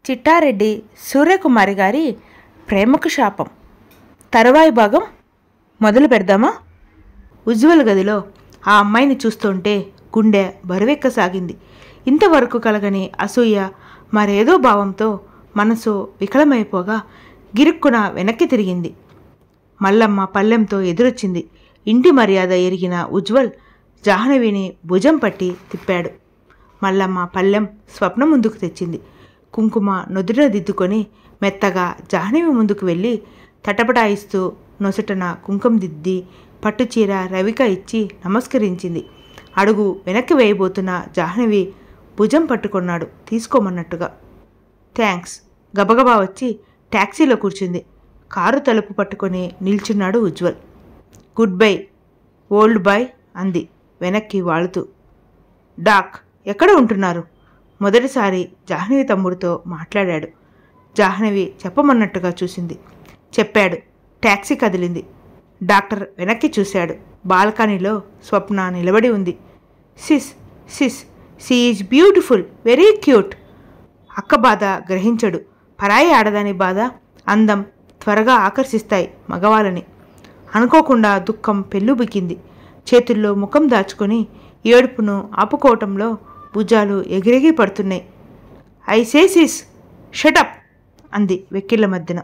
చిట్టారెడ్డి సూర్యకుమారి గారి ప్రేమకు శాపం తరువాయి భాగం మొదలు పెడదామా ఉజ్వల్ గదిలో ఆ అమ్మాయిని చూస్తుంటే గుండె బరువెక్కసాగింది ఇంతవరకు కలగని అసూయ మరేదో భావంతో మనసు వికలమైపోగా గిరుక్కున వెనక్కి తిరిగింది మల్లమ్మ పల్లెంతో ఎదురొచ్చింది ఇంటి మర్యాద ఎరిగిన ఉజ్వల్ జాహ్నవిని భుజం పట్టి తిప్పాడు మల్లమ్మ పల్లెం స్వప్న ముందుకు తెచ్చింది కుంకుమ నుదుట దిద్దుకొని మెత్తగా జాహ్నవి ముందుకు వెళ్ళి తటపటాయిస్తూ నొసటన కుంకుమ దిద్ది పట్టుచీర రవిక ఇచ్చి నమస్కరించింది అడుగు వెనక్కి వేయబోతున్న జాహ్నవి భుజం పట్టుకున్నాడు తీసుకోమన్నట్టుగా థ్యాంక్స్ గబగబా వచ్చి ట్యాక్సీలో కూర్చుంది కారు తలుపు పట్టుకొని నిల్చున్నాడు Ujjwal goodbye old boy అంది వెనక్కి వాళుతూ డాక్ ఎక్కడ ఉంటున్నారు మొదటిసారి జాహ్నవి తమ్ముడితో మాట్లాడాడు జాహ్నవి చెప్పమన్నట్టుగా చూసింది చెప్పాడు ట్యాక్సీ కదిలింది డాక్టర్ వెనక్కి చూశాడు బాల్కనీలో స్వప్న నిలబడి ఉంది sis sis she is beautiful very cute అక్క బాధ గ్రహించడు పరాయి ఆడదాని బాధ అందం త్వరగా ఆకర్షిస్తాయి మగవాళ్ళని అనుకోకుండా దుఃఖం పెళ్ళుబికింది చేతుల్లో ముఖం దాచుకొని ఏడుపును ఆపుకోవటంలో భుజాలు ఎగిరెగి పడుతున్నాయి ఐ సేసిస్ షటప్ అంది వెక్కిళ్ళ మధ్యన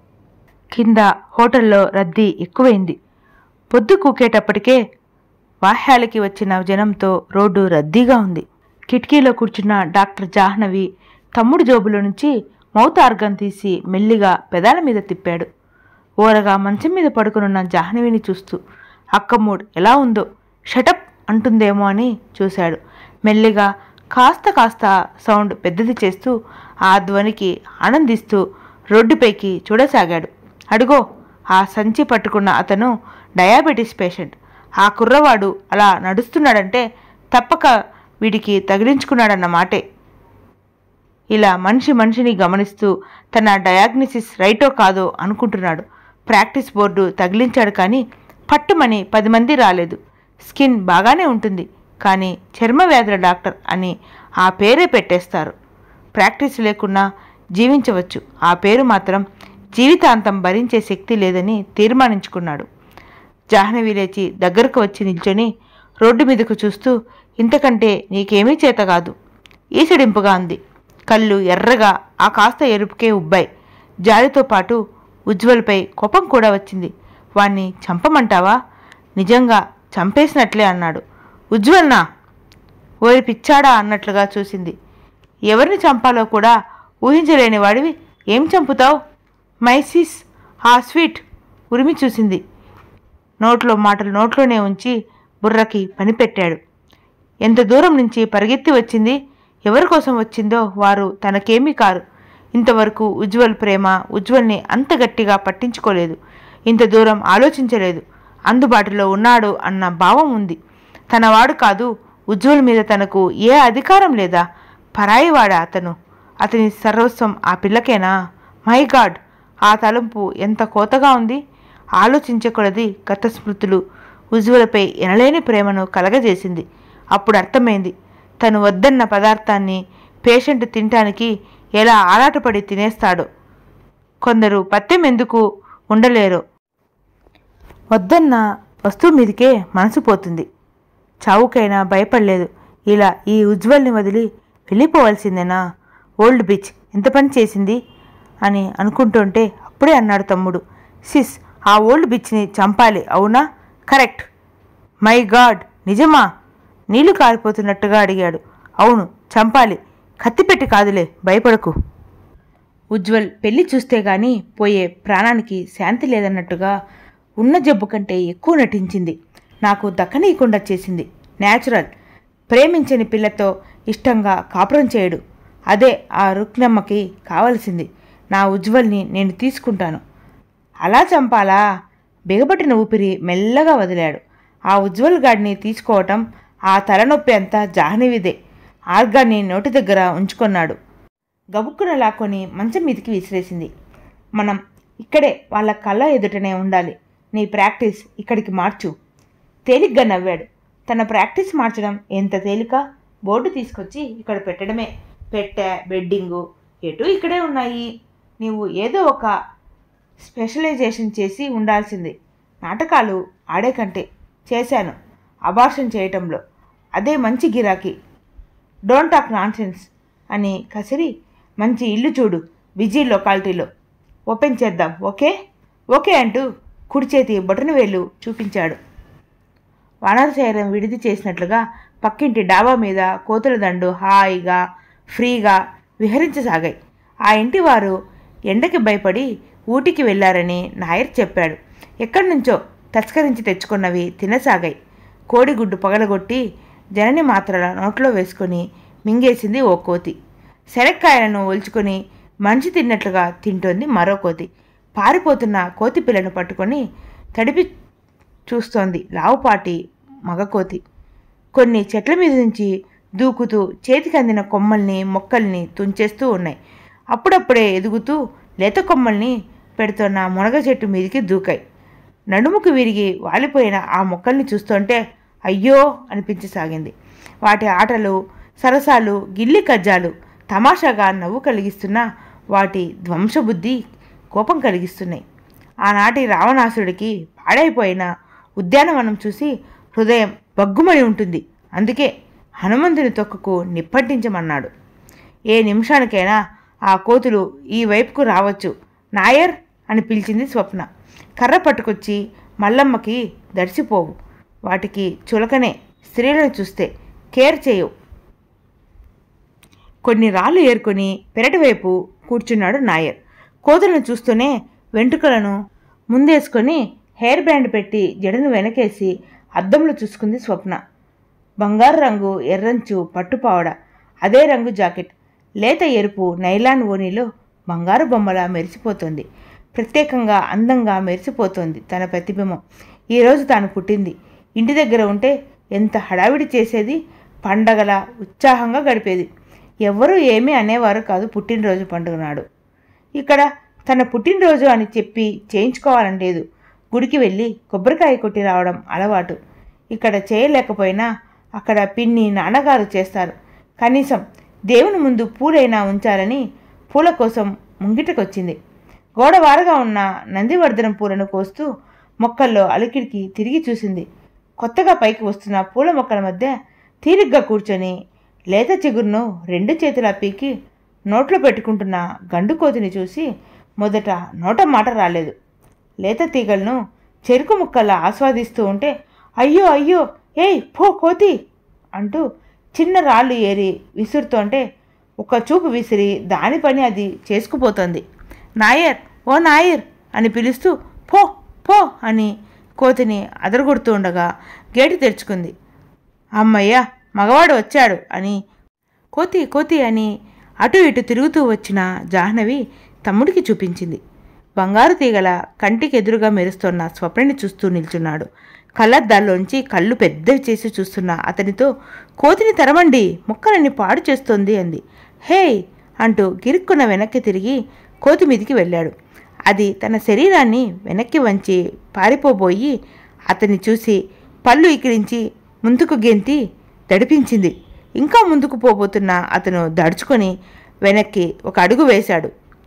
కింద హోటల్లో రద్దీ ఎక్కువైంది పొద్దు కూకేటప్పటికే వాహ్యాలకి వచ్చిన జనంతో రోడ్డు రద్దీగా ఉంది కిటికీలో కూర్చున్న డాక్టర్ జాహ్నవి తమ్ముడు జోబులో నుంచి మౌత్ ఆర్గన్ తీసి మెల్లిగా పెదాల మీద తిప్పాడు ఓరగా మంచం మీద పడుకునున్న జాహ్నవిని చూస్తూ అక్కమ్మూడ్ ఎలా ఉందో షటప్ అంటుందేమో అని చూశాడు మెల్లిగా కాస్త కాస్త సౌండ్ పెద్దది చేస్తూ ఆ ధ్వనికి ఆనందిస్తూ రోడ్డుపైకి చూడసాగాడు అడుగో ఆ సంచి పట్టుకున్న అతను డయాబెటీస్ పేషెంట్ ఆ కుర్రవాడు అలా నడుస్తున్నాడంటే తప్పక వీడికి తగిలించుకున్నాడన్న మాటే ఇలా మనిషి మనిషిని గమనిస్తూ తన డయాగ్నసిస్ రైటో కాదో అనుకుంటున్నాడు ప్రాక్టీస్ బోర్డు తగిలించాడు కానీ పట్టుమని పది మంది రాలేదు స్కిన్ బాగానే ఉంటుంది కానీ చర్మ వ్యాధుల డాక్టర్ అని ఆ పేరే పెట్టేస్తారు ప్రాక్టీస్ లేకున్నా జీవించవచ్చు ఆ పేరు మాత్రం జీవితాంతం భరించే శక్తి లేదని తీర్మానించుకున్నాడు జాహ్నవి లేచి దగ్గరకు వచ్చి నిల్చొని రోడ్డు మీదకు చూస్తూ ఇంతకంటే నీకేమీ చేత కాదు ఈసడింపుగా అంది కళ్ళు ఎర్రగా ఆ కాస్త ఎరుపుకే ఉబ్బాయి జాలితో పాటు ఉజ్వల్పై కోపం కూడా వచ్చింది వాణ్ణి చంపమంటావా నిజంగా చంపేసినట్లే అన్నాడు ఉజ్వల్నా ఓరి పిచ్చాడా అన్నట్లుగా చూసింది ఎవరిని చంపాలో కూడా ఊహించలేని వాడివి ఏం చంపుతావు మైసిస్ ఆ స్వీట్ ఉరిమి చూసింది నోట్లో మాటలు నోట్లోనే ఉంచి బుర్రకి పని పెట్టాడు ఎంత దూరం నుంచి పరిగెత్తి వచ్చింది ఎవరి కోసం వచ్చిందో వారు తనకేమీ కారు ఇంతవరకు ఉజ్వల్ ప్రేమ ఉజ్వల్ని అంత గట్టిగా పట్టించుకోలేదు ఇంత దూరం ఆలోచించలేదు అందుబాటులో ఉన్నాడు అన్న భావం ఉంది తనవాడు కాదు ఉజ్వల్ మీద తనకు ఏ అధికారం లేదా పరాయివాడా అతను అతని సర్వస్వం ఆ పిల్లకేనా మై గాడ్ ఆ తలంపు ఎంత కోతగా ఉంది ఆలోచించకూడది గత స్మృతులు ఉజ్వలపై ఎనలేని ప్రేమను కలగజేసింది అప్పుడు అర్థమైంది తను వద్దన్న పదార్థాన్ని పేషెంట్ తినటానికి ఎలా ఆరాటపడి తినేస్తాడో కొందరు పత్యం ఎందుకు ఉండలేరో వద్దన్న వస్తువు మీదకే మనసు పోతుంది చావుకైనా భయపడలేదు ఇలా ఈ ఉజ్వల్ని వదిలి వెళ్ళిపోవాల్సిందేనా ఓల్డ్ బిచ్ ఎంత పని చేసింది అని అనుకుంటుంటే అప్పుడే అన్నాడు తమ్ముడు సిస్ ఆ ఓల్డ్ బిచ్ని చంపాలి అవునా కరెక్ట్ మై గాడ్ నిజమా నీళ్లు కారిపోతున్నట్టుగా అడిగాడు అవును చంపాలి కత్తిపెట్టి కాదులే భయపడకు ఉజ్వల్ పెళ్లి చూస్తే గాని పోయే ప్రాణానికి శాంతి లేదన్నట్టుగా ఉన్న జబ్బు కంటే ఎక్కువ నటించింది నాకు దక్కనీయకుండా చేసింది న్యాచురల్ ప్రేమించని పిల్లతో ఇష్టంగా కాపురం చేయడు అదే ఆ రుక్నమ్మకి కావలసింది నా ఉజ్వల్ని నేను తీసుకుంటాను అలా చంపాలా బిగబట్టిన ఊపిరి మెల్లగా వదిలాడు ఆ ఉజ్వల్ గాడిని తీసుకోవటం ఆ తలనొప్పి అంతా జాహ్నవిదే ఆర్గాన్ని నోటి దగ్గర ఉంచుకున్నాడు గబుక్కున లాక్కొని మంచం మీదికి విసిరేసింది మనం ఇక్కడే వాళ్ళ కళ్ళ ఎదుటనే ఉండాలి నీ ప్రాక్టీస్ ఇక్కడికి మార్చు తేలిగ్గా నవ్వాడు తన ప్రాక్టీస్ మార్చడం ఎంత తేలిక బోర్డు తీసుకొచ్చి ఇక్కడ పెట్టడమే పెట్టె బెడ్డింగు ఎటు ఇక్కడే ఉన్నాయి నీవు ఏదో ఒక స్పెషలైజేషన్ చేసి ఉండాల్సింది నాటకాలు ఆడే కంటే చేశాను అబార్షన్ చేయటంలో అదే మంచి గిరాకీ డోంట్ టాక్ నాన్సెన్స్ అని కసిరి మంచి ఇల్లు చూడు విజీ లొకాలిటీలో ఓపెన్ చేద్దాం ఓకే ఓకే అంటూ కుడి చేతి బొటన వేలు చూపించాడు వానర శరీరం విడిది చేసినట్లుగా పక్కింటి డాబా మీద కోతుల దండు హాయిగా ఫ్రీగా విహరించసాగాయి ఆ ఇంటి వారు ఎండకి భయపడి ఊటికి వెళ్ళారని నాయర్ చెప్పాడు ఎక్కడి నుంచో తస్కరించి తెచ్చుకున్నవి తినసాగాయి కోడిగుడ్డు పగలగొట్టి జనని మాత్రల నోట్లో వేసుకొని మింగేసింది ఓ కోతి శనక్కాయలను ఒలుచుకొని మనిషి తిన్నట్లుగా తింటోంది మరో కోతి పారిపోతున్న కోతి పిల్లను పట్టుకొని తడిపి చూస్తోంది లావుపాటి మగకోతి కొన్ని చెట్ల మీద నుంచి దూకుతూ చేతికి అందిన కొమ్మల్ని మొక్కల్ని తుంచేస్తూ ఉన్నాయి అప్పుడప్పుడే ఎదుగుతూ లేత కొమ్మల్ని పెడుతున్న మునగ చెట్టు మీదికి దూకాయి నడుముకు విరిగి వాలిపోయిన ఆ మొక్కల్ని చూస్తుంటే అయ్యో అనిపించసాగింది వాటి ఆటలు సరసాలు గిల్లి కజ్జాలు తమాషాగా నవ్వు కలిగిస్తున్న వాటి ధ్వంసబుద్ధి కోపం కలిగిస్తున్నాయి ఆనాటి రావణాసుడికి పాడైపోయిన ఉద్యానవనం చూసి హృదయం బగ్గుమని ఉంటుంది అందుకే హనుమంతుని తొక్కకు నిప్పట్టించమన్నాడు ఏ నిమిషానికైనా ఆ కోతులు ఈ వైపుకు రావచ్చు నాయర్ అని పిలిచింది స్వప్న కర్ర పట్టుకొచ్చి మల్లమ్మకి దర్శిపోవు వాటికి చులకనే స్త్రీలను చూస్తే కేర్ చేయవు కొన్ని రాళ్ళు ఏరుకొని పెరటి వైపు కూర్చున్నాడు నాయర్ కోతులను చూస్తూనే వెంట్రుకలను ముందేసుకొని హెయిర్ బ్యాండ్ పెట్టి జడను వెనకేసి అద్దంలో చూసుకుంది స్వప్న బంగారు రంగు ఎర్రంచు పట్టుపావడ అదే రంగు జాకెట్ లేత ఎరుపు నైలాన్ ఓణిలో బంగారు బొమ్మలా మెరిసిపోతుంది ప్రత్యేకంగా అందంగా మెరిసిపోతోంది తన ప్రతిబింబం ఈరోజు తాను పుట్టింది ఇంటి దగ్గర ఉంటే ఎంత హడావిడి చేసేది పండగల ఉత్సాహంగా గడిపేది ఎవ్వరూ ఏమీ అనేవారు కాదు పుట్టినరోజు పండుగ నాడు ఇక్కడ తన పుట్టినరోజు అని చెప్పి చేయించుకోవాలని లేదు గుడికి వెళ్ళి కొబ్బరికాయ కొట్టి రావడం అలవాటు ఇక్కడ చేయలేకపోయినా అక్కడ పిన్ని నాన్నగారు చేస్తారు కనీసం దేవుని ముందు పూలైనా ఉంచాలని పూల కోసం ముంగిటకొచ్చింది గోడవారగా ఉన్న నందివర్ధనం పూలను కోస్తూ మొక్కల్లో అలికిడికి తిరిగి చూసింది కొత్తగా పైకి వస్తున్న పూల మొక్కల మధ్య తీరిగ్గా కూర్చొని లేత చిగురును రెండు చేతులా పీకి నోట్లో పెట్టుకుంటున్న గండు కోతిని చూసి మొదట నోట మాట రాలేదు లేత తీగలను చెరుకు ముక్కల్లా ఆస్వాదిస్తూ ఉంటే అయ్యో అయ్యో ఏయ్ పో కోతి అంటూ చిన్న రాళ్ళు ఏరి విసురుతోంటే ఒక చూపు విసిరి దాని పని అది చేసుకుపోతోంది నాయర్ ఓ నాయర్ అని పిలుస్తూ పో పో అని కోతిని అదరగొడుతూ ఉండగా గేటు తెరుచుకుంది అమ్మయ్య మగవాడు వచ్చాడు అని కోతి కోతి అని అటు ఇటు తిరుగుతూ వచ్చిన జాహ్నవి తమ్ముడికి చూపించింది బంగారు తీగల కంటికి ఎదురుగా మెరుస్తున్న స్వప్నని చూస్తూ నిల్చున్నాడు కళ్ళద్దాల్లోంచి కళ్ళు పెద్దవి చేసి చూస్తున్న అతనితో కోతిని తెరవండి ముక్కలన్నీ పాడు చేస్తోంది అంది హే అంటూ గిరుక్కున వెనక్కి తిరిగి కోతి మీదికి వెళ్ళాడు అది తన శరీరాన్ని వెనక్కి వంచి పారిపోబోయి అతన్ని చూసి పళ్ళు ఇకిరించి ముందుకు గెంతి దడిపించింది ఇంకా ముందుకు పోబోతున్న అతను దడుచుకొని వెనక్కి ఒక అడుగు వేశాడు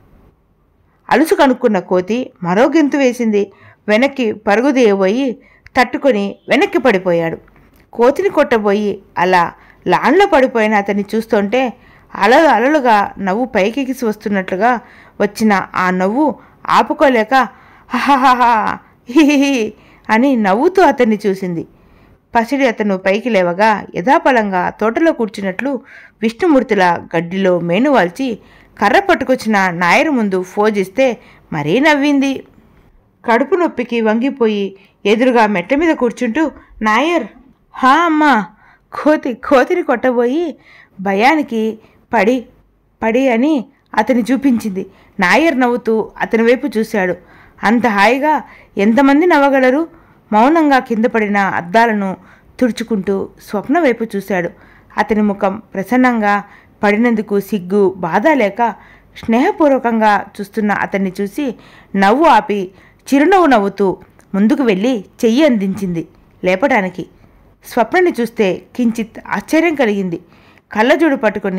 అలుసు కనుక్కున్న కోతి మరో గెంతు వేసింది వెనక్కి పరుగు తీయబోయి తట్టుకొని వెనక్కి పడిపోయాడు కోతిని కొట్టబోయి అలా లాన్లో పడిపోయిన అతన్ని చూస్తుంటే అలలు అలలుగా నవ్వు పైకెగిసి వస్తున్నట్లుగా వచ్చిన ఆ నవ్వు ఆపుకోలేక హహహహా హిహిహి అని నవ్వుతూ అతన్ని చూసింది పసిడి అతను పైకి లేవగా యథాపలంగా తోటలో కూర్చున్నట్లు విష్ణుమూర్తిలా గడ్డిలో మేనువాల్చి కర్ర పట్టుకొచ్చిన నాయరు ముందు ఫోజిస్తే మరీ నవ్వింది కడుపు నొప్పికి వంగిపోయి ఎదురుగా మెట్ల మీద కూర్చుంటూ నాయర్ హా అమ్మా కోతి కోతిని కొట్టబోయి భయానికి పడి పడి అని అతని చూపించింది నాయర్ నవ్వుతూ అతని వైపు చూశాడు అంత హాయిగా ఎంతమంది నవ్వగలరు మౌనంగా కింద పడిన అద్దాలను తుడుచుకుంటూ స్వప్న వైపు చూశాడు అతని ముఖం ప్రసన్నంగా పడినందుకు సిగ్గు బాధ లేక స్నేహపూర్వకంగా చూస్తున్న అతన్ని చూసి నవ్వు ఆపి చిరునవ్వు నవ్వుతూ ముందుకు వెళ్ళి చెయ్యి అందించింది లేపడానికి స్వప్నని చూస్తే కించిత్ ఆశ్చర్యం కలిగింది కళ్ళజోడు పట్టుకొని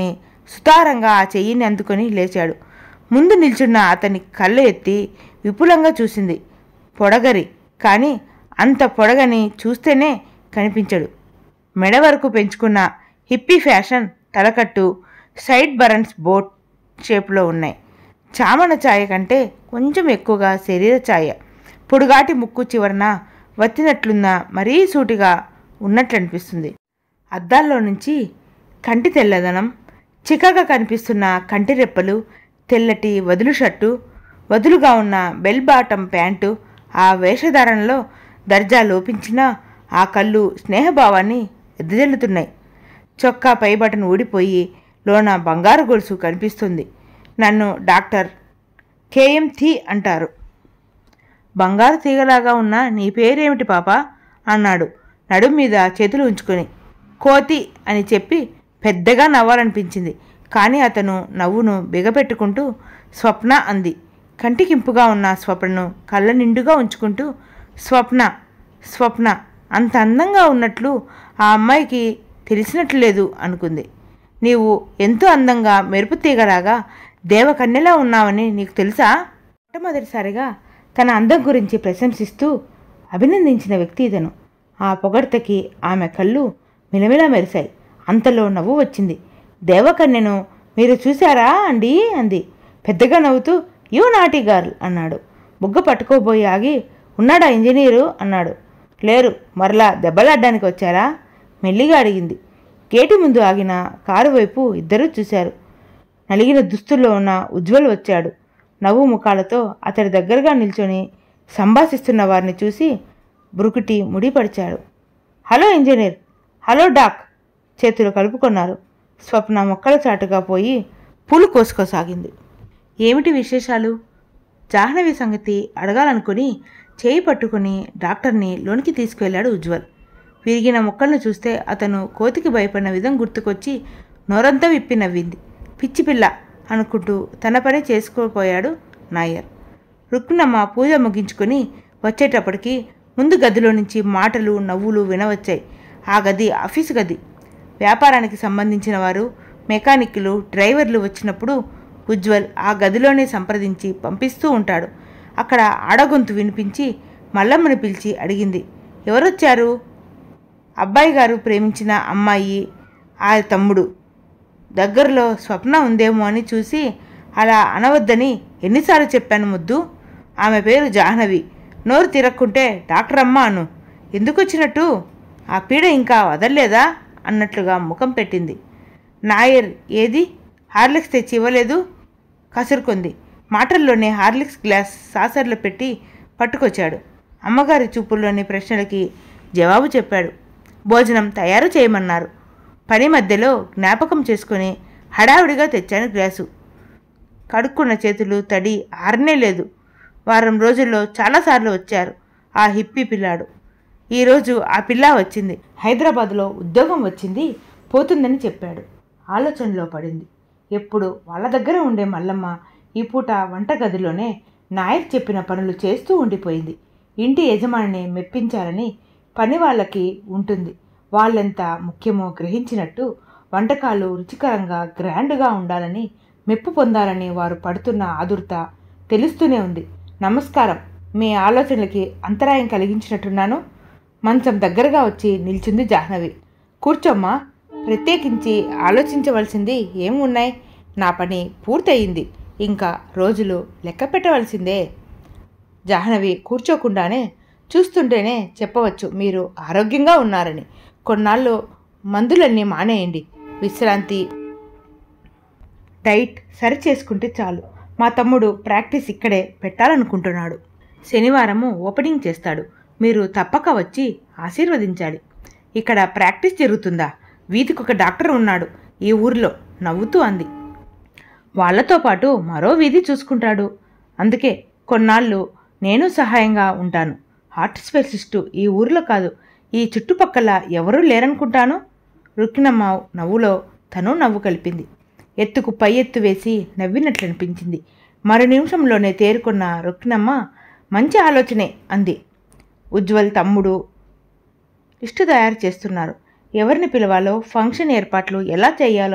సుతారంగా ఆ చెయ్యిని అందుకొని లేచాడు ముందు నిల్చున్న అతని కళ్ళు ఎత్తి విపులంగా చూసింది పొడగరి కానీ అంత పొడగని చూస్తేనే కనిపించడు మెడ వరకు పెంచుకున్న హిప్పీ ఫ్యాషన్ తలకట్టు సైడ్ బరన్స్ బోట్ షేప్లో ఉన్నాయి చామన ఛాయ కంటే కొంచెం ఎక్కువగా శరీర ఛాయ పొడుగాటి ముక్కు చివరన వత్తినట్లున్న మరీ సూటిగా ఉన్నట్లు అనిపిస్తుంది అద్దాల్లో నుంచి కంటి తెల్లదనం చిక్కగా కనిపిస్తున్న కంటి రెప్పలు తెల్లటి వదులు షర్టు వదులుగా ఉన్న బెల్ బాటం ప్యాంటు ఆ వేషధారణలో దర్జా లోపించినా ఆ కళ్ళు స్నేహభావాన్ని ఎద్దజల్లుతున్నాయి చొక్కా పై బటన్ ఊడిపోయి లోన బంగారు గొలుసు కనిపిస్తుంది నన్ను డాక్టర్ కేఎం థీ అంటారు బంగారు తీగలాగా ఉన్న నీ పేరేమిటి పాప అన్నాడు నడుం మీద చేతులు ఉంచుకొని కోతి అని చెప్పి పెద్దగా నవ్వాలనిపించింది కానీ అతను నవ్వును బిగపెట్టుకుంటూ స్వప్న అంది కంటికింపుగా ఉన్న స్వప్నను కళ్ళ నిండుగా ఉంచుకుంటూ స్వప్న స్వప్న అంత అందంగా ఉన్నట్లు ఆ అమ్మాయికి తెలిసినట్లు లేదు అనుకుంది నీవు ఎంతో అందంగా మెరుపు తీగలాగా దేవకన్యలా ఉన్నావని నీకు తెలుసా మొట్టమొదటిసారిగా తన అందం గురించి ప్రశంసిస్తూ అభినందించిన వ్యక్తి ఇతను ఆ పొగడ్తకి ఆమె కళ్ళు మిలమిలా మెరిశాయి అంతలో నవ్వు వచ్చింది దేవకన్యను మీరు చూశారా అండి అంది పెద్దగా నవ్వుతూ యూ నాటి గర్ల్ అన్నాడు బుగ్గ పట్టుకోబోయి ఆగి ఉన్నాడా ఇంజనీరు అన్నాడు లేరు మరలా దెబ్బలాడ్డానికి వచ్చారా మెల్లిగా అడిగింది గేటు ముందు ఆగిన కారు వైపు ఇద్దరూ చూశారు నలిగిన దుస్తుల్లో ఉన్న ఉజ్వల్ వచ్చాడు నవ్వు ముఖాలతో అతడి దగ్గరగా నిల్చొని సంభాషిస్తున్న వారిని చూసి బురుకుటి ముడిపడిచాడు హలో ఇంజనీర్ హలో డాక్ చేతులు కలుపుకున్నారు స్వప్న మొక్కల చాటుగా పోయి పూలు కోసుకోసాగింది ఏమిటి విశేషాలు జాహ్నవి సంగతి అడగాలనుకుని చేయి పట్టుకుని డాక్టర్ని లోనికి తీసుకువెళ్ళాడు ఉజ్వల్ విరిగిన మొక్కలను చూస్తే అతను కోతికి భయపడిన విధం గుర్తుకొచ్చి నోరంతా విప్పి నవ్వింది పిచ్చి పిల్ల అనుకుంటూ తన పని చేసుకోపోయాడు నాయర్ రుక్నమ్మ పూజ ముగించుకొని వచ్చేటప్పటికి ముందు గదిలో నుంచి మాటలు నవ్వులు వినవచ్చాయి ఆ గది ఆఫీసు గది వ్యాపారానికి సంబంధించిన వారు మెకానిక్లు డ్రైవర్లు వచ్చినప్పుడు ఉజ్వల్ ఆ గదిలోనే సంప్రదించి పంపిస్తూ ఉంటాడు అక్కడ ఆడగొంతు వినిపించి మల్లమ్మని పిలిచి అడిగింది ఎవరొచ్చారు అబ్బాయి గారు ప్రేమించిన అమ్మాయి ఆ తమ్ముడు దగ్గరలో స్వప్న ఉందేమో అని చూసి అలా అనవద్దని ఎన్నిసార్లు చెప్పాను ముద్దు ఆమె పేరు జాహ్నవి నోరు తిరక్కుంటే డాక్టర్ అమ్మ అను ఎందుకు వచ్చినట్టు ఆ పీడ ఇంకా వదలలేదా అన్నట్లుగా ముఖం పెట్టింది నాయర్ ఏది హార్లిక్స్ తెచ్చి ఇవ్వలేదు కసురుకుంది మాటల్లోనే హార్లిక్స్ గ్లాస్ సాసర్లో పెట్టి పట్టుకొచ్చాడు అమ్మగారి చూపుల్లోని ప్రశ్నలకి జవాబు చెప్పాడు భోజనం తయారు చేయమన్నారు పని మధ్యలో జ్ఞాపకం చేసుకుని హడావిడిగా తెచ్చాను గ్లాసు కడుక్కున్న చేతులు తడి ఆరనే లేదు వారం రోజుల్లో చాలాసార్లు వచ్చారు ఆ హిప్పీ పిల్లాడు ఈరోజు ఆ పిల్ల వచ్చింది హైదరాబాద్లో ఉద్యోగం వచ్చింది పోతుందని చెప్పాడు ఆలోచనలో పడింది ఎప్పుడు వాళ్ళ దగ్గర ఉండే మల్లమ్మ ఈ పూట వంటగదిలోనే నాయర్ చెప్పిన పనులు చేస్తూ ఉండిపోయింది ఇంటి యజమానిని మెప్పించాలని పని వాళ్ళకి ఉంటుంది వాళ్ళెంత ముఖ్యమో గ్రహించినట్టు వంటకాలు రుచికరంగా గ్రాండ్గా ఉండాలని మెప్పు పొందాలని వారు పడుతున్న ఆదుర్త తెలుస్తూనే ఉంది నమస్కారం మీ ఆలోచనలకి అంతరాయం కలిగించినట్టున్నాను మంచం దగ్గరగా వచ్చి నిల్చుంది జాహ్నవి కూర్చోమ్మా ప్రత్యేకించి ఆలోచించవలసింది ఏం ఉన్నాయి నా పని పూర్తయింది ఇంకా రోజులు లెక్క పెట్టవలసిందే జాహ్నవి కూర్చోకుండానే చూస్తుంటేనే చెప్పవచ్చు మీరు ఆరోగ్యంగా ఉన్నారని కొన్నాళ్ళు మందులన్నీ మానేయండి విశ్రాంతి డైట్ సరి చేసుకుంటే చాలు మా తమ్ముడు ప్రాక్టీస్ ఇక్కడే పెట్టాలనుకుంటున్నాడు శనివారము ఓపెనింగ్ చేస్తాడు మీరు తప్పక వచ్చి ఆశీర్వదించాలి ఇక్కడ ప్రాక్టీస్ జరుగుతుందా వీధికి ఒక డాక్టర్ ఉన్నాడు ఈ ఊరిలో నవ్వుతూ అంది వాళ్ళతో పాటు మరో వీధి చూసుకుంటాడు అందుకే కొన్నాళ్ళు నేను సహాయంగా ఉంటాను హార్ట్ స్పెషలిస్టు ఈ ఊరిలో కాదు ఈ చుట్టుపక్కల ఎవరూ లేరనుకుంటాను రుక్కినమ్మ నవ్వులో తను నవ్వు కలిపింది ఎత్తుకు పై ఎత్తు వేసి నవ్వినట్లు అనిపించింది మరు నిమిషంలోనే తేరుకున్న రుక్కినమ్మ మంచి ఆలోచనే అంది ఉజ్వల్ తమ్ముడు లిస్టు తయారు చేస్తున్నారు ఎవరిని పిలవాలో ఫంక్షన్ ఏర్పాట్లు ఎలా చేయాలో అని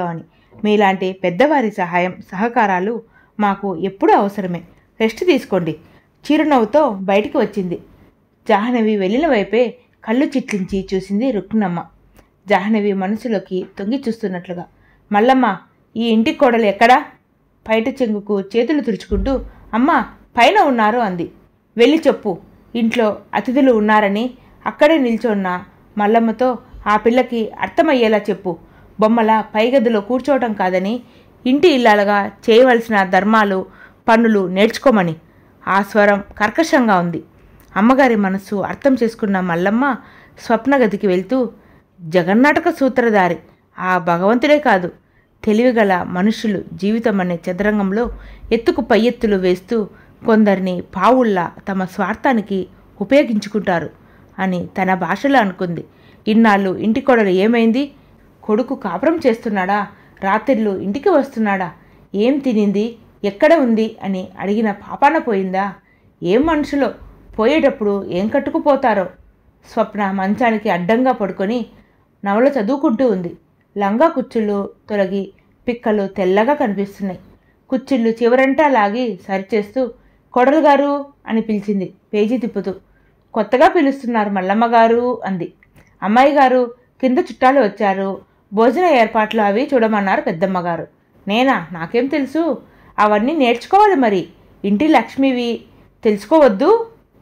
మీలాంటి పెద్దవారి సహాయం సహకారాలు మాకు ఎప్పుడూ అవసరమే రెస్ట్ తీసుకోండి చిరునవ్వుతో బయటికి వచ్చింది జాహ్నవి వెళ్ళిన వైపే కళ్ళు చిట్లించి చూసింది రుక్నమ్మ జాహ్నవి మనసులోకి తొంగి చూస్తున్నట్లుగా మల్లమ్మ ఈ ఇంటి కోడలు ఎక్కడా బయట చెంగుకు చేతులు తుడుచుకుంటూ అమ్మ పైన ఉన్నారు అంది వెళ్ళి చెప్పు ఇంట్లో అతిథులు ఉన్నారని అక్కడే నిల్చున్న మల్లమ్మతో ఆ పిల్లకి అర్థమయ్యేలా చెప్పు బొమ్మల పైగదిలో కూర్చోవటం కాదని ఇంటి ఇల్లాలుగా చేయవలసిన ధర్మాలు పనులు నేర్చుకోమని ఆ స్వరం కర్కశంగా ఉంది అమ్మగారి మనస్సు అర్థం చేసుకున్న మల్లమ్మ స్వప్నగదికి వెళ్తూ జగన్నాటక సూత్రధారి ఆ భగవంతుడే కాదు తెలివిగల మనుషులు జీవితం అనే చదరంగంలో ఎత్తుకు పై ఎత్తులు వేస్తూ కొందరిని పావుల్లా తమ స్వార్థానికి ఉపయోగించుకుంటారు అని తన భాషలో అనుకుంది ఇన్నాళ్ళు ఇంటి కొడలు ఏమైంది కొడుకు కాపురం చేస్తున్నాడా రాత్రిళ్ళు ఇంటికి వస్తున్నాడా ఏం తినింది ఎక్కడ ఉంది అని అడిగిన పాపాన పోయిందా ఏం మనుషులో పోయేటప్పుడు ఏం కట్టుకుపోతారో స్వప్న మంచానికి అడ్డంగా పడుకొని నవల చదువుకుంటూ ఉంది లంగా కుచ్చుళ్ళు తొలగి పిక్కలు తెల్లగా కనిపిస్తున్నాయి కుచ్చిళ్ళు చివరంటా లాగి సరిచేస్తూ కొడలు గారు అని పిలిచింది పేజీ తిప్పుతూ కొత్తగా పిలుస్తున్నారు మల్లమ్మ గారు అంది అమ్మాయి గారు కింద చుట్టాలు వచ్చారు భోజన ఏర్పాట్లు అవి చూడమన్నారు పెద్దమ్మగారు నేనా నాకేం తెలుసు అవన్నీ నేర్చుకోవాలి మరి ఇంటి లక్ష్మివి తెలుసుకోవద్దు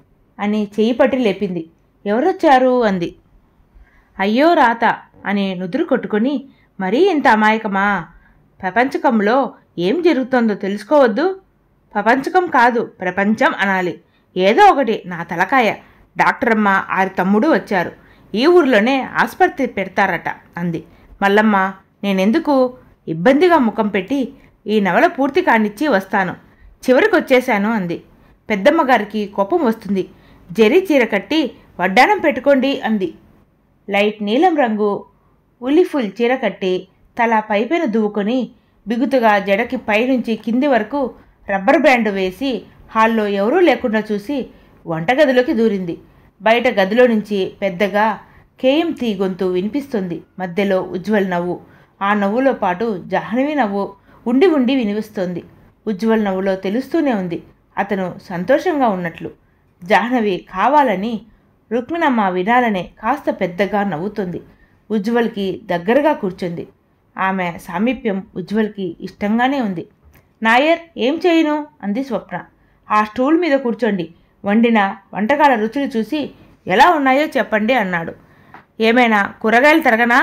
అని చెయ్యి పట్టి లేపింది ఎవరొచ్చారు అంది అయ్యో రాత అని నుదురు కొట్టుకొని మరీ ఇంత అమాయకమా ప్రపంచకంలో ఏం జరుగుతుందో తెలుసుకోవద్దు ప్రపంచకం కాదు ప్రపంచం అనాలి ఏదో ఒకటి నా తలకాయ డాక్టర్ అమ్మ ఆరి తమ్ముడు వచ్చారు ఈ ఊర్లోనే ఆసుపత్రి పెడతారట అంది మల్లమ్మ నేనెందుకు ఇబ్బందిగా ముఖం పెట్టి ఈ నవల పూర్తి కానిచ్చి వస్తాను చివరికి వచ్చేశాను అంది పెద్దమ్మ గారికి కోపం వస్తుంది జరీ చీర కట్టి వడ్డానం పెట్టుకోండి అంది లైట్ నీలం రంగు ఉలిఫుల్ చీర కట్టి తల పైపైన దువ్వుకొని బిగుతుగా జడకి పైనుంచి కింది వరకు రబ్బర్ బ్యాండ్ వేసి హాల్లో ఎవరూ లేకుండా చూసి వంటగదిలోకి దూరింది బయట గదిలో నుంచి పెద్దగా కేఎంతి గొంతు వినిపిస్తుంది మధ్యలో ఉజ్వల్ నవ్వు ఆ నవ్వులో పాటు జాహ్నవి నవ్వు ఉండి ఉండి వినిపిస్తోంది ఉజ్వల్ నవ్వులో తెలుస్తూనే ఉంది అతను సంతోషంగా ఉన్నట్లు జాహ్నవి కావాలని రుక్మిణమ్మ వినాలనే కాస్త పెద్దగా నవ్వుతుంది ఉజ్వల్కి దగ్గరగా కూర్చుంది ఆమె సామీప్యం ఉజ్వల్కి ఇష్టంగానే ఉంది నాయర్ ఏం చేయను అంది స్వప్న ఆ స్టూల్ మీద కూర్చోండి వండిన వంటకాల రుచులు చూసి ఎలా ఉన్నాయో చెప్పండి అన్నాడు ఏమైనా కూరగాయలు తరగనా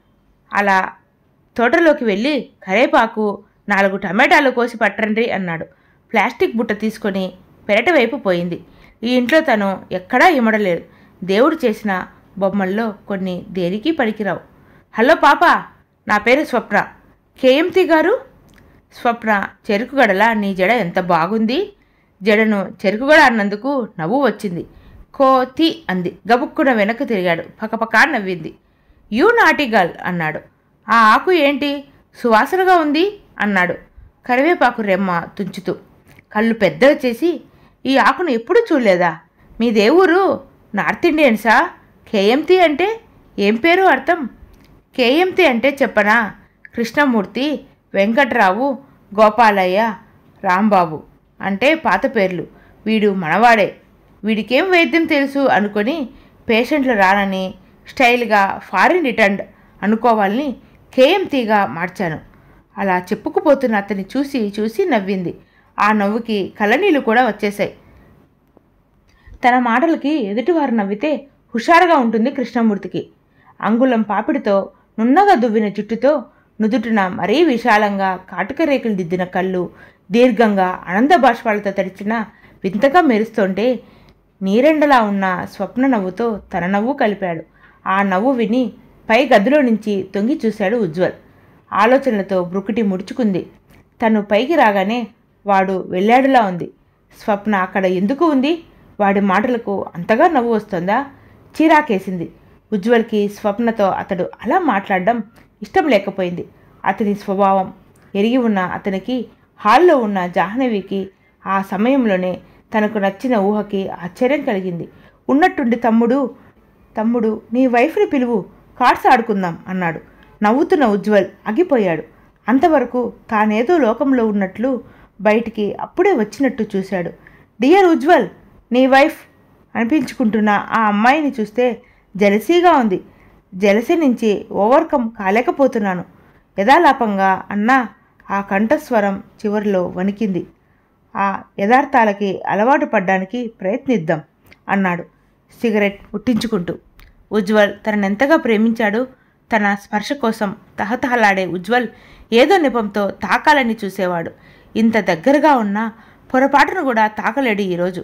అలా తోటలోకి వెళ్ళి కరేపాకు నాలుగు టమాటాలు కోసి పట్టండి అన్నాడు ప్లాస్టిక్ బుట్ట తీసుకొని పెరటి వైపు పోయింది ఈ ఇంట్లో తను ఎక్కడా ఇమడలేదు దేవుడు చేసిన బొమ్మల్లో కొన్ని దేనికి పనికిరావు హలో పాప నా పేరు స్వప్న కేఎంతి గారు స్వప్న చెరుకుగడల నీ జడ ఎంత బాగుంది జడను చెరుకుగడ అన్నందుకు నవ్వు వచ్చింది కోతి అంది గబుక్కున వెనక్కు తిరిగాడు పకపకా నవ్వింది యూ నాటి గర్ల్ అన్నాడు ఆ ఆకు ఏంటి సువాసనగా ఉంది అన్నాడు కరివేపాకు రెమ్మ తుంచుతూ కళ్ళు పెద్దగా చేసి ఈ ఆకును ఎప్పుడూ చూడలేదా మీ దేవురు నార్త్ ఇండియన్సా కేఎంతి అంటే ఏం పేరు అర్థం కేఎంతి అంటే చెప్పనా కృష్ణమూర్తి వెంకట్రావు గోపాలయ్య రాంబాబు అంటే పాత పేర్లు వీడు మనవాడే వీడికేం వైద్యం తెలుసు అనుకొని పేషెంట్లు రానని స్టైల్గా ఫారిన్ రిటర్న్ అనుకోవాలని కేఎంతీగా మార్చాను అలా చెప్పుకుపోతున్న అతన్ని చూసి చూసి నవ్వింది ఆ నవ్వుకి కళ్ళనీళ్ళు కూడా వచ్చేశాయి తన మాటలకి ఎదుటివారు నవ్వితే హుషారుగా ఉంటుంది కృష్ణమూర్తికి అంగుళం పాపిడితో నున్నగా దువ్విన జుట్టుతో నుదుటిన మరీ విశాలంగా కాటుక రేకులు దిద్దిన కళ్ళు దీర్ఘంగా ఆనంద బాష్పాలతో తడిచిన వింతగా మెరుస్తుంటే నీరెండలా ఉన్న స్వప్న నవ్వుతో తన నవ్వు కలిపాడు ఆ నవ్వు విని పై గదిలో నుంచి తొంగి చూశాడు ఉజ్వల్ ఆలోచనలతో బ్రుకుటి ముడుచుకుంది తను పైకి రాగానే వాడు వెళ్ళాడులా ఉంది స్వప్న అక్కడ ఎందుకు ఉంది వాడి మాటలకు అంతగా నవ్వు వస్తుందా చీరాకేసింది ఉజ్వల్కి స్వప్నతో అతడు అలా మాట్లాడడం ఇష్టం లేకపోయింది అతని స్వభావం ఎరిగి ఉన్న అతనికి హాల్లో ఉన్న జాహ్నవికి ఆ సమయంలోనే తనకు నచ్చిన ఊహకి ఆశ్చర్యం కలిగింది ఉన్నట్టుండి తమ్ముడు తమ్ముడు నీ వైఫ్ని పిలువు కార్డ్స్ ఆడుకుందాం అన్నాడు నవ్వుతున్న ఉజ్వల్ ఆగిపోయాడు అంతవరకు తానేదో లోకంలో ఉన్నట్లు బయటికి అప్పుడే వచ్చినట్టు చూశాడు డియర్ ఉజ్వల్ నీ వైఫ్ అనిపించుకుంటున్న ఆ అమ్మాయిని చూస్తే జలసీగా ఉంది జలసి నుంచి ఓవర్కమ్ కాలేకపోతున్నాను యథాలాపంగా అన్న ఆ కంఠస్వరం చివరిలో వణికింది ఆ యథార్థాలకి అలవాటు పడ్డానికి ప్రయత్నిద్దాం అన్నాడు సిగరెట్ ముట్టించుకుంటూ ఉజ్వల్ తననెంతగా ప్రేమించాడు తన స్పర్శ కోసం తహతహలాడే ఉజ్వల్ ఏదో నెపంతో తాకాలని చూసేవాడు ఇంత దగ్గరగా ఉన్నా పొరపాటును కూడా తాకలేడు ఈరోజు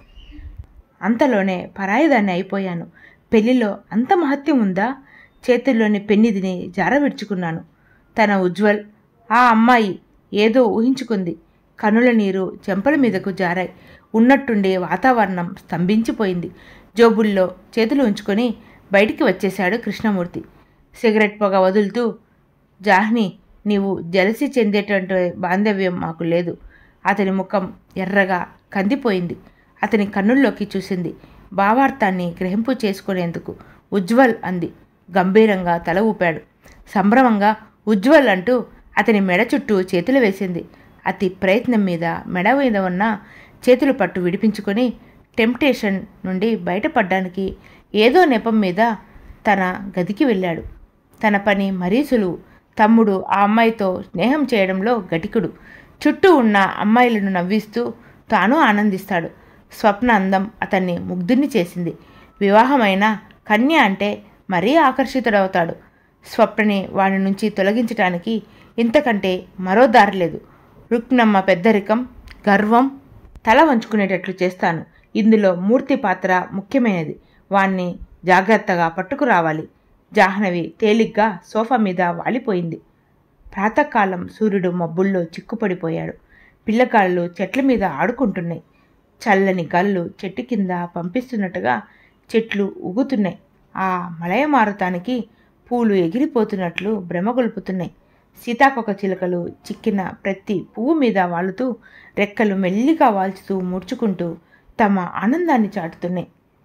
అంతలోనే పరాయిదాన్ని అయిపోయాను పెళ్లిలో అంత మహత్యం ఉందా చేతుల్లోని పెన్నిదిని జార విడుచుకున్నాను తన ఉజ్వల్ ఆ అమ్మాయి ఏదో ఊహించుకుంది కనుల నీరు చెంపల మీదకు జారాయి ఉన్నట్టుండే వాతావరణం స్తంభించిపోయింది జోబుల్లో చేతులు ఉంచుకొని బయటికి వచ్చేశాడు కృష్ణమూర్తి సిగరెట్ పొగ వదులుతూ జాహ్ని నీవు జలసి చెందేటువంటి బాంధవ్యం మాకు లేదు అతని ముఖం ఎర్రగా కందిపోయింది అతని కన్నుల్లోకి చూసింది భావార్థాన్ని గ్రహింపు చేసుకునేందుకు ఉజ్వల్ అంది గంభీరంగా తల ఊపాడు సంభ్రమంగా ఉజ్వల్ అంటూ అతని మెడ చుట్టూ చేతులు వేసింది అతి ప్రయత్నం మీద మెడ మీద ఉన్న చేతులు పట్టు విడిపించుకొని టెంప్టేషన్ నుండి బయటపడ్డానికి ఏదో నెపం మీద తన గదికి వెళ్ళాడు తన పని మరీ సులువు తమ్ముడు ఆ అమ్మాయితో స్నేహం చేయడంలో గటికుడు చుట్టూ ఉన్న అమ్మాయిలను నవ్విస్తూ తాను ఆనందిస్తాడు స్వప్న అందం అతన్ని ముగ్ధుని చేసింది వివాహమైన కన్య అంటే మరీ ఆకర్షితుడవుతాడు స్వప్నని వాడి నుంచి తొలగించటానికి ఇంతకంటే మరో దారి లేదు రుక్నమ్మ పెద్దరికం గర్వం తల వంచుకునేటట్లు చేస్తాను ఇందులో మూర్తి పాత్ర ముఖ్యమైనది వాణ్ణి జాగ్రత్తగా పట్టుకురావాలి జాహ్నవి తేలిగ్గా సోఫా మీద వాలిపోయింది ప్రాతకాలం సూర్యుడు మబ్బుల్లో చిక్కుపడిపోయాడు పిల్లకాళ్ళు చెట్ల మీద ఆడుకుంటున్నాయి చల్లని గాలులు చెట్టు కింద పంపిస్తున్నట్టుగా చెట్లు ఉగుతున్నాయి ఆ మలయమారుతానికి పూలు ఎగిరిపోతున్నట్లు భ్రమగొల్పుతున్నాయి సీతాకొక చిలుకలు చిక్కిన ప్రతి పువ్వు మీద వాలుతూ రెక్కలు మెల్లిగా వాల్చుతూ ముడుచుకుంటూ తమ ఆనందాన్ని చాటుతున్నాయి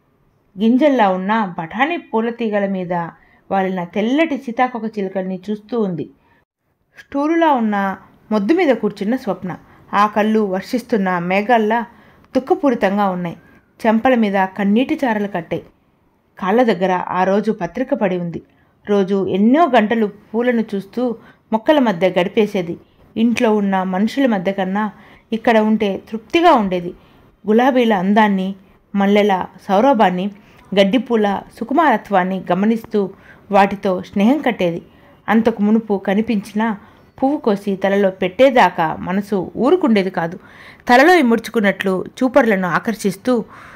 గింజల్లా ఉన్న బఠానీ పూల తీగల మీద వాలిన తెల్లటి సీతాకొక చిలుకల్ని చూస్తూ ఉంది స్టూలులా ఉన్న మొద్దు మీద కూర్చున్న స్వప్న ఆ కళ్ళు వర్షిస్తున్న మేఘాల్లా దుఃఖపూరితంగా ఉన్నాయి చెంపల మీద కన్నీటి చారలు కట్టాయి కాళ్ళ దగ్గర ఆ రోజు పత్రిక పడి ఉంది రోజు ఎన్నో గంటలు పూలను చూస్తూ మొక్కల మధ్య గడిపేసేది ఇంట్లో ఉన్న మనుషుల మధ్య కన్నా ఇక్కడ ఉంటే తృప్తిగా ఉండేది గులాబీల అందాన్ని మల్లెల సౌరభాన్ని గడ్డిపూల సుకుమారత్వాన్ని గమనిస్తూ వాటితో స్నేహం కట్టేది అంతకు మునుపు కనిపించిన పువ్వు కోసి తలలో పెట్టేదాకా మనసు ఊరుకుండేది కాదు తలలో ఇముడ్చుకున్నట్లు చూపర్లను ఆకర్షిస్తూ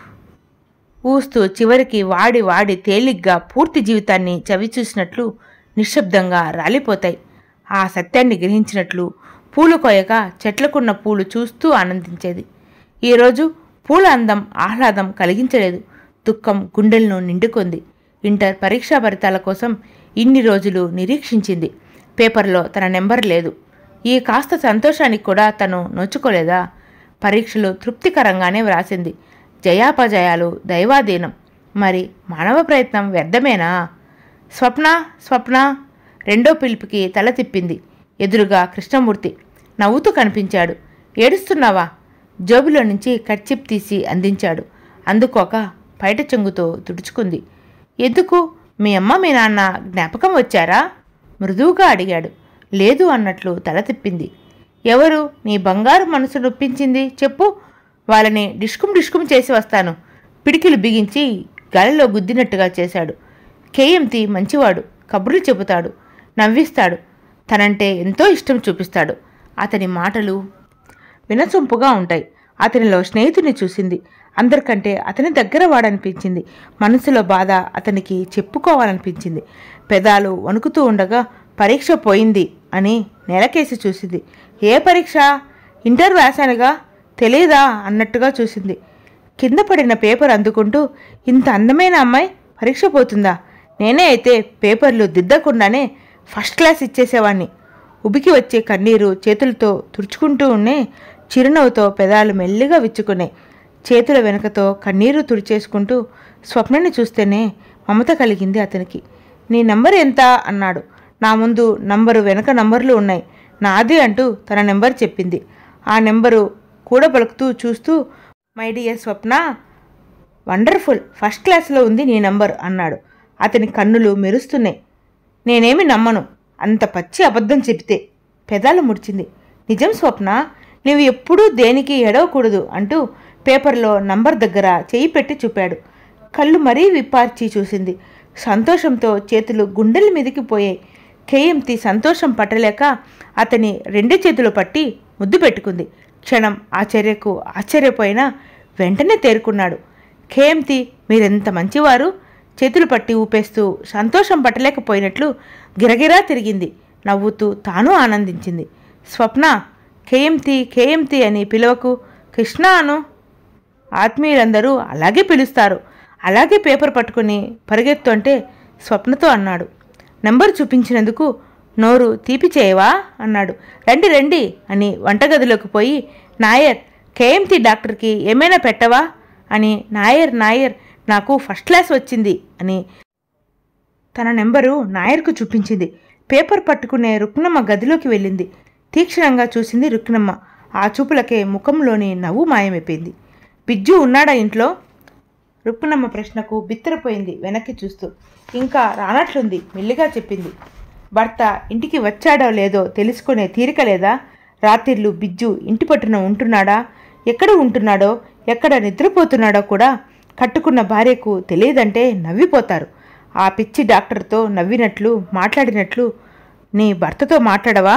ఊస్తూ చివరికి వాడి వాడి తేలిగ్గా పూర్తి జీవితాన్ని చవిచూసినట్లు నిశ్శబ్దంగా రాలిపోతాయి ఆ సత్యాన్ని గ్రహించినట్లు పూలు కోయక చెట్లకున్న పూలు చూస్తూ ఆనందించేది ఈరోజు పూల అందం ఆహ్లాదం కలిగించలేదు దుఃఖం గుండెలను నిండుకుంది ఇంటర్ పరీక్షా ఫలితాల కోసం ఇన్ని రోజులు నిరీక్షించింది పేపర్లో తన నెంబర్ లేదు ఈ కాస్త సంతోషానికి కూడా తను నోచుకోలేదా పరీక్షలు తృప్తికరంగానే వ్రాసింది జయాపజయాలు దైవాధీనం మరి మానవ ప్రయత్నం వ్యర్థమేనా స్వప్న స్వప్న రెండో పిలుపుకి తల తిప్పింది ఎదురుగా కృష్ణమూర్తి నవ్వుతూ కనిపించాడు ఏడుస్తున్నావా జోబులో నుంచి కర్చిప్ తీసి అందించాడు అందుకోక పైట చెంగుతో తుడుచుకుంది ఎందుకు మీ అమ్మ మీ నాన్న జ్ఞాపకం వచ్చారా మృదువుగా అడిగాడు లేదు అన్నట్లు తల తిప్పింది ఎవరు నీ బంగారు మనసు నొప్పించింది చెప్పు వాళ్ళని డిష్కుం డిష్కుం చేసి వస్తాను పిడికిలు బిగించి గాలిలో గుద్దినట్టుగా చేశాడు కేఎంతి మంచివాడు కబుర్లు చెబుతాడు నవ్విస్తాడు తనంటే ఎంతో ఇష్టం చూపిస్తాడు అతని మాటలు వినసొంపుగా ఉంటాయి అతనిలో స్నేహితుని చూసింది అందరికంటే అతని దగ్గర వాడనిపించింది మనసులో బాధ అతనికి చెప్పుకోవాలనిపించింది పెదాలు వణుకుతూ ఉండగా పరీక్ష పోయింది అని నెలకేసి చూసింది ఏ పరీక్ష ఇంటర్ వ్యాసానుగా తెలియదా అన్నట్టుగా చూసింది కింద పడిన పేపర్ అందుకుంటూ ఇంత అందమైన అమ్మాయి పరీక్ష పోతుందా నేనే అయితే పేపర్లు దిద్దకుండానే ఫస్ట్ క్లాస్ ఇచ్చేసేవాణ్ణి ఉబికి వచ్చే కన్నీరు చేతులతో తుడుచుకుంటూ ఉండే చిరునవ్వుతో పెదాలు మెల్లిగా విచ్చుకున్నాయి చేతుల వెనుకతో కన్నీరు తుడిచేసుకుంటూ స్వప్నని చూస్తేనే మమత కలిగింది అతనికి నీ నంబర్ ఎంత అన్నాడు నా ముందు నంబరు వెనక నంబర్లు ఉన్నాయి నాది అంటూ తన నెంబర్ చెప్పింది ఆ నెంబరు కూడబలుకుతూ చూస్తూ my dear Swapna wonderful first క్లాస్లో ఉంది నీ నంబర్ అన్నాడు అతని కన్నులు మెరుస్తున్నాయి నేనేమి నమ్మను అంత పచ్చి అబద్ధం చెబితే పెదాలు ముడిచింది నిజం స్వప్న నువ్వు ఎప్పుడూ దేనికి ఎడవకూడదు అంటూ పేపర్లో నంబర్ దగ్గర చేయి పెట్టి చూపాడు కళ్ళు మరీ విప్పార్చి చూసింది సంతోషంతో చేతులు గుండెల మీదకి పోయాయి కేఎంతి సంతోషం పట్టలేక అతని రెండు చేతులు పట్టి ముద్దు పెట్టుకుంది క్షణం ఆ చర్యకు ఆశ్చర్యపోయినా వెంటనే తేరుకున్నాడు ఖేమ్తి మీరెంత మంచివారు చేతులు పట్టి ఊపేస్తూ సంతోషం పట్టలేకపోయినట్లు గిరగిరా తిరిగింది నవ్వుతూ తాను ఆనందించింది స్వప్న ఖేయంతి ఖేయంతి అని పిలవకు కృష్ణ అను ఆత్మీయులందరూ అలాగే పిలుస్తారు అలాగే పేపర్ పట్టుకుని పరిగెత్తుంటే స్వప్నతో అన్నాడు నెంబర్ చూపించినందుకు నోరు తీపి చేయవా అన్నాడు రండి రండి అని వంటగదిలోకి పోయి నాయర్ కేఎంతి డాక్టర్కి ఏమైనా పెట్టవా అని నాయర్ నాయర్ నాకు ఫస్ట్ క్లాస్ వచ్చింది అని తన నెంబరు నాయర్కు చూపించింది పేపర్ పట్టుకునే రుక్నమ్మ గదిలోకి వెళ్ళింది తీక్షణంగా చూసింది రుక్నమ్మ ఆ చూపులకే ముఖంలోని నవ్వు మాయమైపోయింది బిజ్జు ఉన్నాడా ఇంట్లో రుక్నమ్మ ప్రశ్నకు బిత్తరపోయింది వెనక్కి చూస్తూ ఇంకా రానట్లుంది మెల్లిగా చెప్పింది భర్త ఇంటికి వచ్చాడో లేదో తెలుసుకునే తీరిక లేదా రాత్రిళ్ళు బిజ్జు ఇంటి పట్టున ఉంటున్నాడా ఎక్కడ ఉంటున్నాడో ఎక్కడ నిద్రపోతున్నాడో కూడా కట్టుకున్న భార్యకు తెలియదంటే నవ్విపోతారు ఆ పిచ్చి డాక్టర్తో నవ్వినట్లు మాట్లాడినట్లు నీ భర్తతో మాట్లాడవా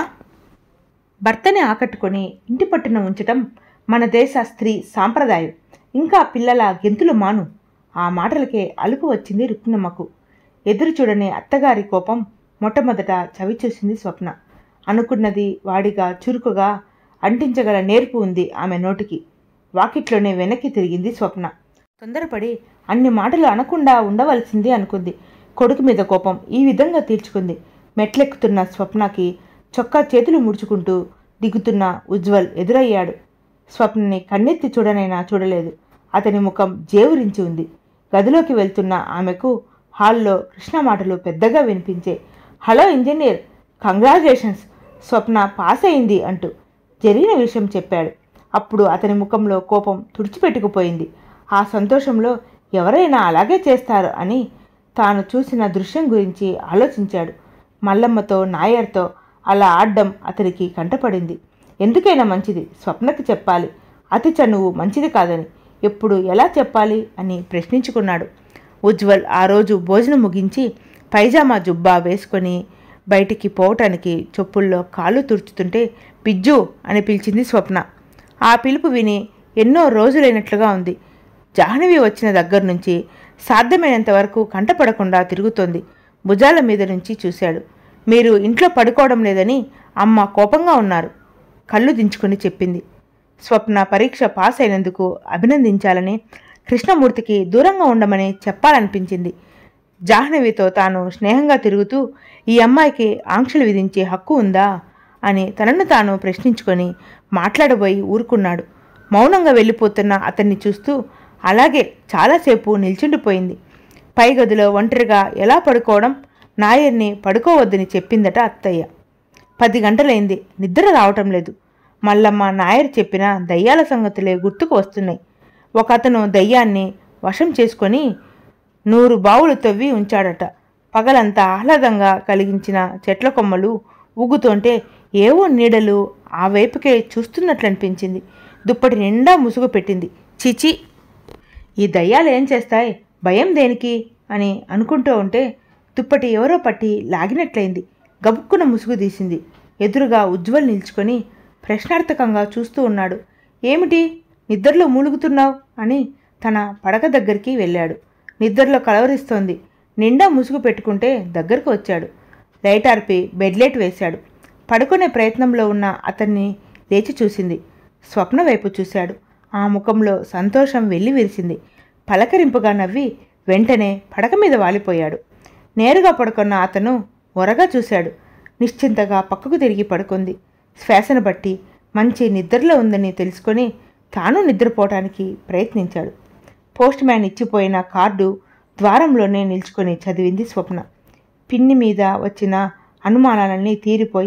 భర్తని ఆకట్టుకొని ఇంటి పట్టున ఉంచటం మన దేశ స్త్రీ సాంప్రదాయం ఇంకా పిల్లల గెంతులు మాను ఆ మాటలకే అలుపు వచ్చింది రుక్నమ్మకు ఎదురు చూడని అత్తగారి కోపం మొట్టమొదట చవిచూసింది స్వప్న అనుకున్నది వాడిగా చురుకుగా అంటించగల నేర్పు ఉంది ఆమె నోటికి వాకిట్లోనే వెనక్కి తిరిగింది స్వప్న తొందరపడి అన్ని మాటలు అనకుండా ఉండవలసింది అనుకుంది కొడుకు మీద కోపం ఈ విధంగా తీర్చుకుంది మెట్లెక్కుతున్న స్వప్నకి చొక్కా చేతులు ముడుచుకుంటూ దిగుతున్న ఉజ్వల్ ఎదురయ్యాడు స్వప్నని కన్నెత్తి చూడనైనా చూడలేదు అతని ముఖం జేవురించి ఉంది గదిలోకి వెళ్తున్న ఆమెకు హాల్లో కృష్ణ మాటలు పెద్దగా వినిపించే hello engineer congratulations Swapna pass అయింది అంటూ జరిగిన విషయం చెప్పాడు అప్పుడు అతని ముఖంలో కోపం తుడిచిపెట్టుకుపోయింది ఆ సంతోషంలో ఎవరైనా అలాగే చేస్తారు అని తాను చూసిన దృశ్యం గురించి ఆలోచించాడు మల్లమ్మతో నాయర్తో అలా ఆడ్డం అతనికి కంటపడింది ఎందుకైనా మంచిది స్వప్నకి చెప్పాలి అతి చనువు మంచిది కాదని ఎప్పుడు ఎలా చెప్పాలి అని ప్రశ్నించుకున్నాడు ఉజ్వల్ ఆ రోజు భోజనం ముగించి పైజామా జుబ్బా వేసుకొని బయటికి పోవటానికి చెప్పుల్లో కాళ్ళు తుడుచుతుంటే పిజ్జు అని పిలిచింది స్వప్న ఆ పిలుపు విని ఎన్నో రోజులైనట్లుగా ఉంది జాహ్నవి వచ్చిన దగ్గర నుంచి సాధ్యమైనంత వరకు కంటపడకుండా తిరుగుతోంది భుజాల మీద నుంచి చూశాడు మీరు ఇంట్లో పడుకోవడం లేదని అమ్మ కోపంగా ఉన్నారు కళ్ళు దించుకొని చెప్పింది స్వప్న పరీక్ష పాస్ అయినందుకు అభినందించాలని కృష్ణమూర్తికి దూరంగా ఉండమని చెప్పాలనిపించింది జాహ్నవితో తాను స్నేహంగా తిరుగుతూ ఈ అమ్మాయికి ఆంక్షలు విధించే హక్కు ఉందా అని తనను తాను ప్రశ్నించుకొని మాట్లాడబోయి ఊరుకున్నాడు మౌనంగా వెళ్ళిపోతున్న అతన్ని చూస్తూ అలాగే చాలాసేపు నిల్చుండిపోయింది పై గదిలో ఒంటరిగా ఎలా పడుకోవడం నాయర్ని పడుకోవద్దని చెప్పిందట అత్తయ్య పది గంటలైంది నిద్ర రావటం లేదు మల్లమ్మ నాయర్ చెప్పిన దయ్యాల సంగతులే గుర్తుకు వస్తున్నాయి ఒక అతను దయ్యాన్ని వశం చేసుకొని నూరు బావులు తవ్వి ఉంచాడట పగలంతా ఆహ్లాదంగా కలిగించిన చెట్ల కొమ్మలు ఊగుతుంటే ఏవో నీడలు ఆ వైపుకే చూస్తున్నట్లు అనిపించింది దుప్పటి నిండా ముసుగు పెట్టింది చిచి ఈ దయ్యాలు ఏం చేస్తాయి భయం దేనికి అని అనుకుంటూ ఉంటే దుప్పటి ఎవరో పట్టి లాగినట్లయింది గబుక్కున ముసుగు తీసింది ఎదురుగా ఉజ్వల్ నిల్చుకొని ప్రశ్నార్థకంగా చూస్తూ ఉన్నాడు ఏమిటి నిద్రలో మూలుగుతున్నావు అని తన పడక దగ్గరికి వెళ్ళాడు నిద్రలో కలవరిస్తోంది నిండా ముసుగు పెట్టుకుంటే దగ్గరకు వచ్చాడు లైట్ ఆర్పి బెడ్లైట్ వేశాడు పడుకునే ప్రయత్నంలో ఉన్న అతన్ని లేచి చూసింది స్వప్న వైపు చూశాడు ఆ ముఖంలో సంతోషం వెళ్ళి విరిసింది పలకరింపుగా నవ్వి వెంటనే పడక మీద వాలిపోయాడు నేరుగా పడుకున్న అతను ఒరగా చూశాడు నిశ్చింతగా పక్కకు తిరిగి పడుకుంది శ్వాసను బట్టి మంచి నిద్రలో ఉందని తెలుసుకొని తాను నిద్రపోవటానికి ప్రయత్నించాడు పోస్ట్ మ్యాన్ ఇచ్చిపోయిన కార్డు ద్వారంలోనే నిల్చుకొని చదివింది స్వప్న పిన్ని మీద వచ్చిన అనుమానాలన్నీ తీరిపోయి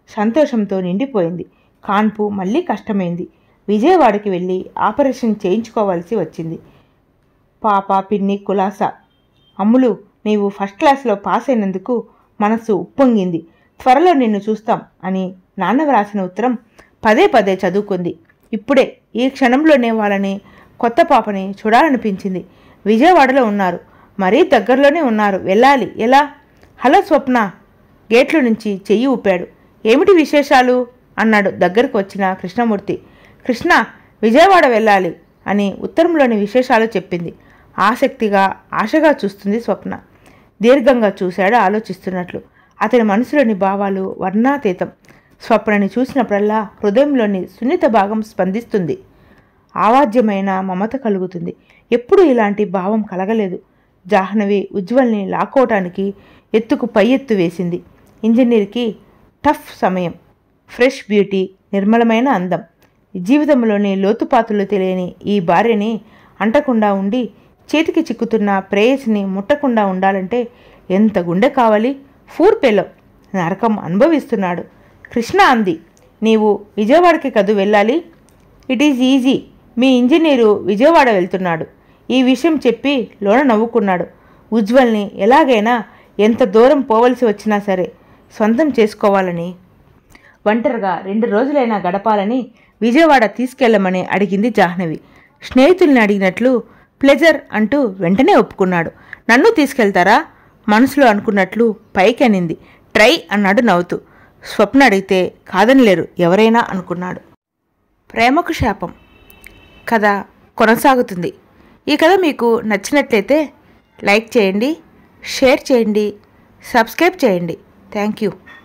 సంతోషంతో నిండిపోయింది కాన్పు మళ్ళీ కష్టమైంది విజయవాడకి వెళ్ళి ఆపరేషన్ చేయించుకోవాల్సి వచ్చింది పాప పిన్ని కులాస అమ్ములు నీవు ఫస్ట్ క్లాస్లో పాస్ అయినందుకు మనసు ఉప్పొంగింది త్వరలో నిన్ను చూస్తాం అని నాన్న వ్రాసిన ఉత్తరం పదే పదే చదువుకుంది ఇప్పుడే ఈ క్షణంలోనే వాళ్ళని కొత్త పాపని చూడాలనిపించింది విజయవాడలో ఉన్నారు మరీ దగ్గరలోనే ఉన్నారు వెళ్ళాలి ఎలా హలో స్వప్న గేట్ల నుంచి చెయ్యి ఊపాడు ఏమిటి విశేషాలు అన్నాడు దగ్గరకు వచ్చిన కృష్ణమూర్తి కృష్ణ విజయవాడ వెళ్ళాలి అని ఉత్తరంలోని విశేషాలు చెప్పింది ఆసక్తిగా ఆశగా చూస్తుంది స్వప్న దీర్ఘంగా చూశాడు ఆలోచిస్తున్నట్లు అతని మనసులోని భావాలు వర్ణాతీతం స్వప్నని చూసినప్పుడల్లా హృదయంలోని సున్నిత భాగం స్పందిస్తుంది ఆవాద్యమైన మమత కలుగుతుంది ఎప్పుడూ ఇలాంటి భావం కలగలేదు జాహ్నవి ఉజ్వల్ని లాక్కోవటానికి ఎత్తుకు పై ఎత్తు వేసింది ఇంజనీర్కి టఫ్ సమయం ఫ్రెష్ బ్యూటీ నిర్మలమైన అందం జీవితంలోని లోతుపాతులు తెలియని ఈ భార్యని అంటకుండా ఉండి చేతికి చిక్కుతున్న ప్రేయసిని ముట్టకుండా ఉండాలంటే ఎంత గుండె కావాలి ఫూర్పెలో నరకం అనుభవిస్తున్నాడు కృష్ణ అంది నీవు విజయవాడకి కదూ వెళ్ళాలి ఇట్ ఈజ్ ఈజీ మీ ఇంజనీరు విజయవాడ వెళ్తున్నాడు ఈ విషయం చెప్పి లోన నవ్వుకున్నాడు ఉజ్వల్ని ఎలాగైనా ఎంత దూరం పోవలసి వచ్చినా సరే సొంతం చేసుకోవాలని ఒంటరిగా రెండు రోజులైనా గడపాలని విజయవాడ తీసుకెళ్లమని అడిగింది జాహ్నవి స్నేహితుల్ని అడిగినట్లు ప్లెజర్ అంటూ వెంటనే ఒప్పుకున్నాడు నన్ను తీసుకెళ్తారా మనసులో అనుకున్నట్లు పైకి అనింది ట్రై అన్నాడు నవ్వుతూ స్వప్న అడిగితే కాదనిలేరు ఎవరైనా అనుకున్నాడు ప్రేమకు శాపం కథ కొనసాగుతుంది ఈ కథ మీకు నచ్చినట్లయితే లైక్ చేయండి షేర్ చేయండి సబ్స్క్రైబ్ చేయండి థ్యాంక్ యూ